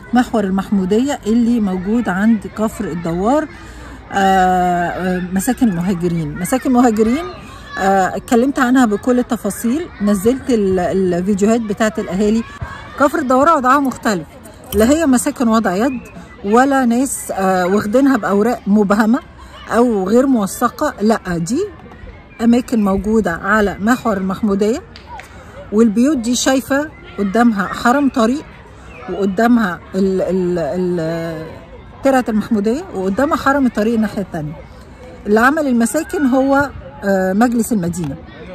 محور المحموديه اللي موجود عند كفر الدوار آه، آه، مساكن المهاجرين مساكن المهاجرين آه، اتكلمت عنها بكل التفاصيل نزلت ال- الفيديوهات بتاعت الاهالي كفر الدوار وضعها مختلف لا هي مساكن وضع يد ولا ناس آه، واخدينها باوراق مبهمه او غير موثقه لا دي اماكن موجوده على محور المحموديه والبيوت دي شايفه قدامها حرم طريق وقدامها ال ال ال ترعه المحموديه وقدامها حرم الطريق الناحيه الثانيه اللي عمل المساكن هو آه، مجلس المدينه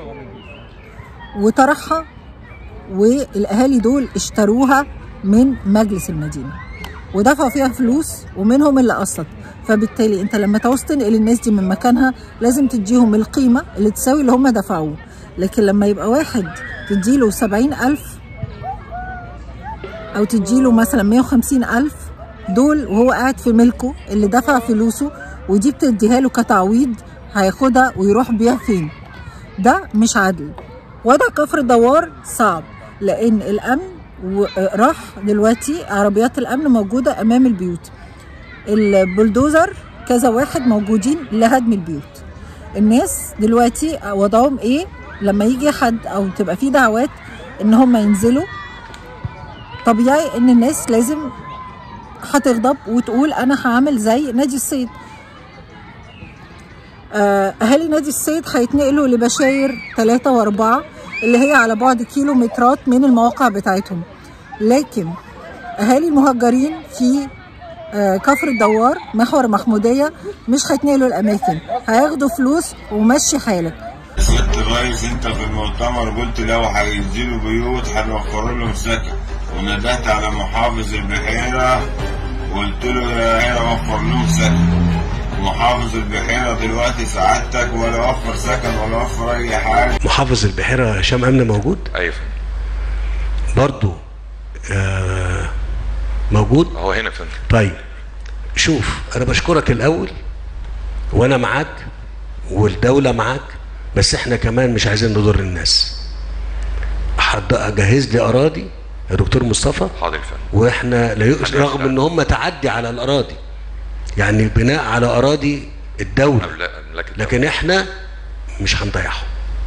وطرحها والاهالي دول اشتروها من مجلس المدينه ودفعوا فيها فلوس ومنهم اللي قسط فبالتالي انت لما تعوز تنقل الناس دي من مكانها لازم تديهم القيمه اللي تساوي اللي هم دفعوه لكن لما يبقى واحد تديله سبعين ألف أو تديله مثلا مية وخمسين ألف دول وهو قاعد في ملكه اللي دفع فلوسه ودي بتديها له كتعويض هياخدها ويروح بيها فين ده مش عدل وضع كفر الدوار صعب لان الامن و- راح دلوقتي عربيات الامن موجوده امام البيوت البلدوزر كذا واحد موجودين لهدم البيوت الناس دلوقتي وضعهم ايه لما يجي حد او تبقى في دعوات ان هم ينزلوا طبيعي ان الناس لازم هتغضب وتقول انا هعمل زي نادي الصيد آه، اهالي نادي الصيد هيتنقلوا لبشاير ثلاثة واربعة اللي هي على بعد كيلومترات من المواقع بتاعتهم لكن اهالي المهجرين في آه، كفر الدوار محور محمودية مش هيتنقلوا الاماكن هياخدوا فلوس ومشي حالك سيادة الرئيس انت في المؤتمر قلت لو هينزلوا بيوت هنوفر لهم سكن وندهت على محافظ البحيرة وقلت له يا بحيرة وفر لهم سكن محافظ البحيرة دلوقتي سعادتك ولا وفر سكن ولا وفر أي حاجة محافظ البحيرة هشام أمن موجود ايوه برضو آه موجود هو هنا فين طيب شوف أنا بشكرك الأول وأنا معاك والدولة معاك بس احنا كمان مش عايزين نضر الناس حد أجهز لي أراضي يا دكتور مصطفى حاضر يا فندم واحنا لا يؤس رغم ان هم تعدي على الاراضي يعني بناء على اراضي الدوله أملاك- أملاك الدولة. لكن احنا مش هنضيعهم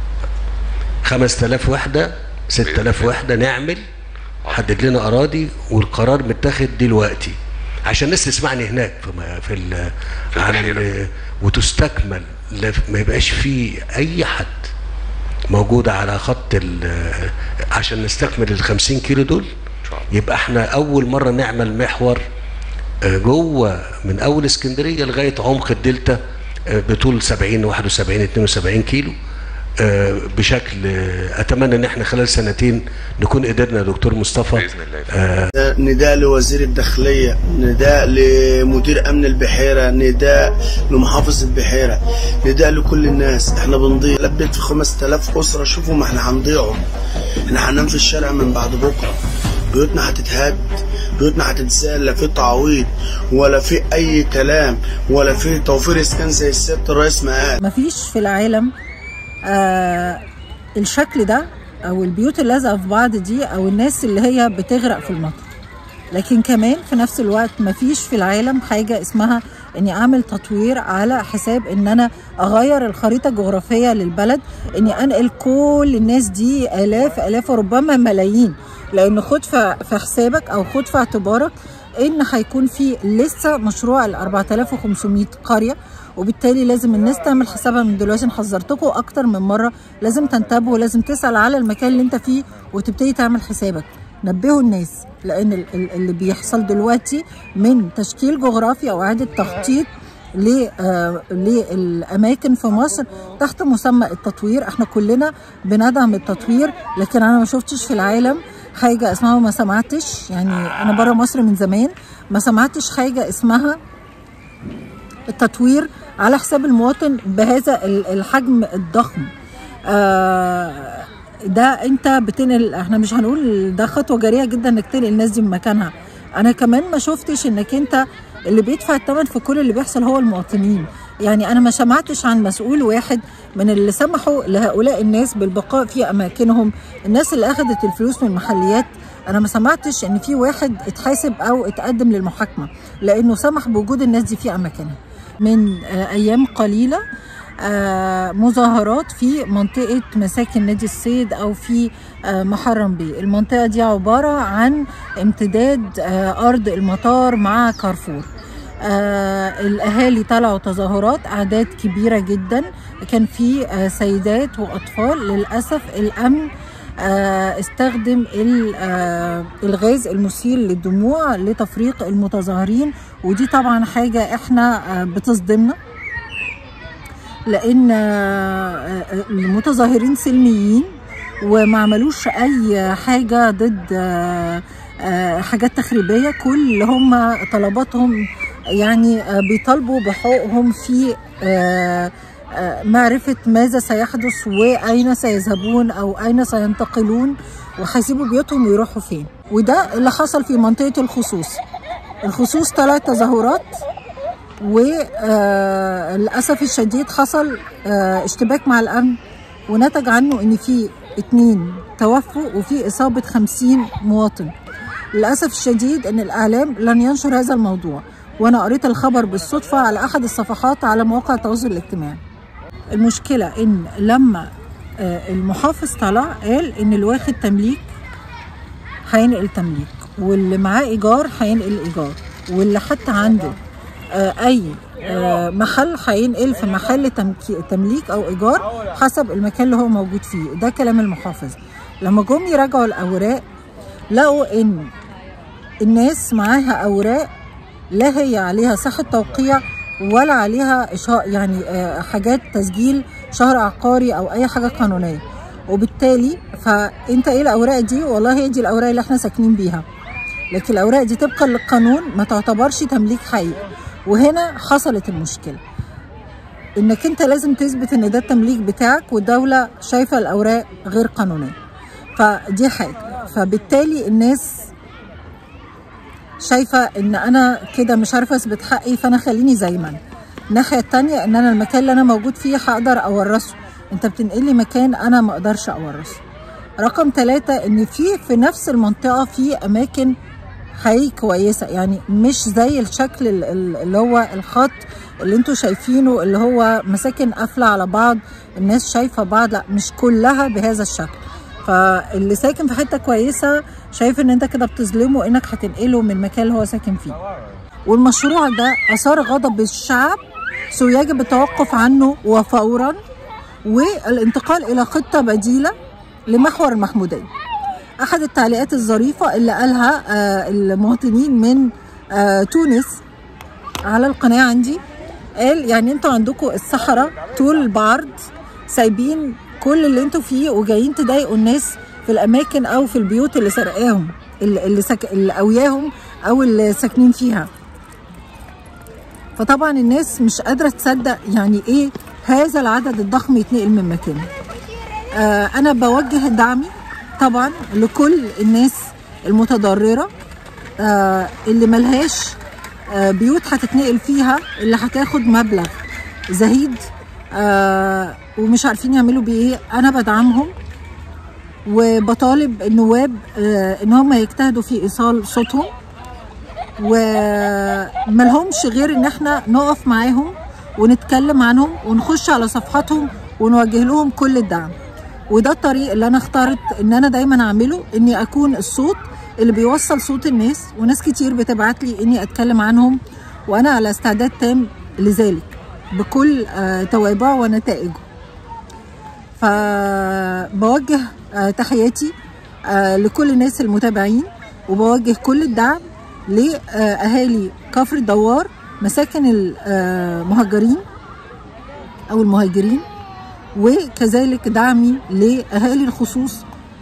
5000 وحده 6000 وحده نعمل حدد لنا اراضي والقرار متاخد دلوقتي عشان الناس تسمعني هناك في ما- في ال في على البحيرة. ال- وتستكمل لا- ما يبقاش فيه اي حد موجوده على خط ال- عشان نستكمل ال 50 كيلو دول شاء الله. يبقى احنا اول مره نعمل محور آه، جوه من اول اسكندريه لغايه عمق الدلتا آه، بطول 70 71 72 كيلو آه، بشكل آه، اتمنى ان احنا خلال سنتين نكون قدرنا يا دكتور مصطفى باذن الله يا فندم. نداء لوزير الداخلية نداء لمدير أمن البحيرة نداء لمحافظ البحيرة نداء لكل الناس احنا بنضيع لبيت في 5000 أسرة شوفوا ما احنا هنضيعهم احنا هننام في الشارع من بعد بكرة بيوتنا هتتهد بيوتنا هتتزال لا في تعويض ولا في أي كلام ولا في توفير إسكان زي سيادة الرئيس ما قال مفيش في العالم آه الشكل ده او البيوت اللازقه في بعض دي او الناس اللي هي بتغرق في المطر لكن كمان في نفس الوقت مفيش في العالم حاجه اسمها اني اعمل تطوير على حساب ان انا اغير الخريطه الجغرافيه للبلد اني انقل كل الناس دي الاف الاف وربما ملايين لان خد في في حسابك او خد في اعتبارك ان هيكون في لسه مشروع ال 4500 قريه وبالتالي لازم الناس تعمل حسابها من دلوقتي انا حذرتكم اكتر من مره لازم تنتبهوا لازم تسال على المكان اللي انت فيه وتبتدي تعمل حسابك نبهوا الناس لان ال- ال- اللي بيحصل دلوقتي من تشكيل جغرافي او اعاده تخطيط ل- آه، للاماكن في مصر تحت مسمى التطوير احنا كلنا بندعم التطوير لكن انا ما شفتش في العالم حاجه اسمها ما سمعتش يعني انا بره مصر من زمان ما سمعتش حاجه اسمها التطوير على حساب المواطن بهذا ال- الحجم الضخم آه، ده انت بتنقل احنا مش هنقول ده خطوه جريئه جدا انك تنقل الناس دي من مكانها انا كمان ما شفتش انك انت اللي بيدفع الثمن في كل اللي بيحصل هو المواطنين يعني انا ما سمعتش عن مسؤول واحد من اللي سمحوا لهؤلاء الناس بالبقاء في اماكنهم الناس اللي اخذت الفلوس من المحليات انا ما سمعتش ان في واحد اتحاسب او اتقدم للمحاكمه لانه سمح بوجود الناس دي في اماكنها من آه، ايام قليله آه، مظاهرات في منطقة مساكن نادي الصيد أو في آه، محرم بيه المنطقة دي عبارة عن امتداد آه، أرض المطار مع كارفور آه الأهالي طلعوا تظاهرات أعداد كبيرة جدا كان في آه سيدات وأطفال للأسف الأمن آه استخدم ال- آه الغاز المسيل للدموع لتفريق المتظاهرين ودي طبعا حاجة احنا آه بتصدمنا لان آه، آه، المتظاهرين سلميين وما عملوش اي حاجه ضد آه، آه، حاجات تخريبيه كل اللي هم طلباتهم يعني آه، بيطالبوا بحقوقهم في آه، آه، معرفة ماذا سيحدث وأين سيذهبون أو أين سينتقلون وهيسيبوا بيوتهم ويروحوا فين وده اللي حصل في منطقة الخصوص الخصوص طلعت تظاهرات وللأسف الشديد حصل آه، اشتباك مع الأمن ونتج عنه إن في اتنين توفوا وفي إصابة خمسين مواطن للأسف الشديد إن الإعلام لن ينشر هذا الموضوع وأنا قريت الخبر بالصدفة على أحد الصفحات على مواقع التواصل الاجتماعي المشكلة إن لما آه، المحافظ طلع قال إن اللي واخد تمليك هينقل تمليك واللي معاه ايجار هينقل ايجار واللي حتى عنده آه، اي آه، محل هينقل في محل تمكي- تمليك او ايجار حسب المكان اللي هو موجود فيه ده كلام المحافظ لما جم يراجعوا الاوراق لقوا ان الناس معاها اوراق لا هي عليها صحه توقيع ولا عليها إشهاء يعني آه، حاجات تسجيل شهر عقاري او اي حاجه قانونيه وبالتالي فانت ايه الاوراق دي والله هي دي الاوراق اللي احنا ساكنين بيها لكن الاوراق دي طبقا للقانون ما تعتبرش تمليك حقيقي وهنا حصلت المشكله انك انت لازم تثبت ان ده التمليك بتاعك والدوله شايفه الاوراق غير قانونيه فدي حاجه فبالتالي الناس شايفه ان انا كده مش عارفه اثبت حقي فانا خليني زي ما انا الناحيه التانية ان انا المكان اللي انا موجود فيه هقدر اورثه انت بتنقلي مكان انا ما اقدرش اورثه رقم ثلاثة ان في في نفس المنطقه في اماكن حقيقي كويسه يعني مش زي الشكل ال- ال- اللي هو الخط اللي انتوا شايفينه اللي هو مساكن قافله على بعض الناس شايفه بعض لا مش كلها بهذا الشكل فاللي ساكن في حته كويسه شايف ان انت كده بتظلمه انك هتنقله من المكان اللي هو ساكن فيه والمشروع ده اثار غضب الشعب سو يجب التوقف عنه وفورا والانتقال الى خطه بديله لمحور المحموديه احد التعليقات الظريفه اللي قالها آه، المواطنين من آه، تونس على القناه عندي قال يعني انتوا عندكم الصحراء طول بعرض سايبين كل اللي انتوا فيه وجايين تضايقوا الناس في الاماكن او في البيوت اللي سرقاهم اللي اللي, سك... اللي قوياهم او اللي ساكنين فيها فطبعا الناس مش قادره تصدق يعني ايه هذا العدد الضخم يتنقل من مكانه آه انا بوجه دعمي طبعا لكل الناس المتضرره آه اللي ملهاش آه بيوت هتتنقل فيها اللي هتاخد مبلغ زهيد آه ومش عارفين يعملوا بيه ايه انا بدعمهم وبطالب النواب آه ان هم يجتهدوا في ايصال صوتهم وملهمش غير ان احنا نقف معاهم ونتكلم عنهم ونخش على صفحاتهم ونوجه لهم كل الدعم وده الطريق اللي انا اخترت ان انا دايما اعمله اني اكون الصوت اللي بيوصل صوت الناس وناس كتير بتبعت لي اني اتكلم عنهم وانا على استعداد تام لذلك بكل آه، توابعه ونتائجه فبوجه آه، تحياتي آه، لكل الناس المتابعين وبوجه كل الدعم لأهالي كفر الدوار مساكن المهجرين أو المهاجرين وكذلك دعمي لأهالي الخصوص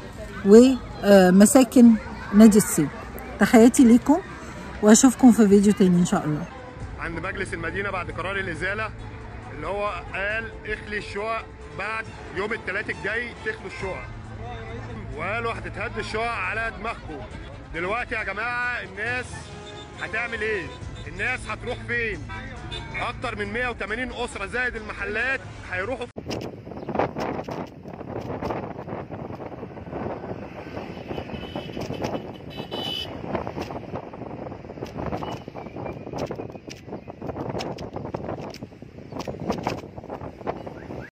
ومساكن نادي الصيد تحياتي ليكم واشوفكم في فيديو تاني ان شاء الله عند مجلس المدينه بعد قرار الازاله اللي هو قال اخلي الشقق بعد يوم الثلاث الجاي تخلوا الشقق وقالوا هتتهد الشقق على دماغكم دلوقتي يا جماعه الناس هتعمل ايه الناس هتروح فين اكتر من 180 اسره زائد المحلات هيروحوا البحيره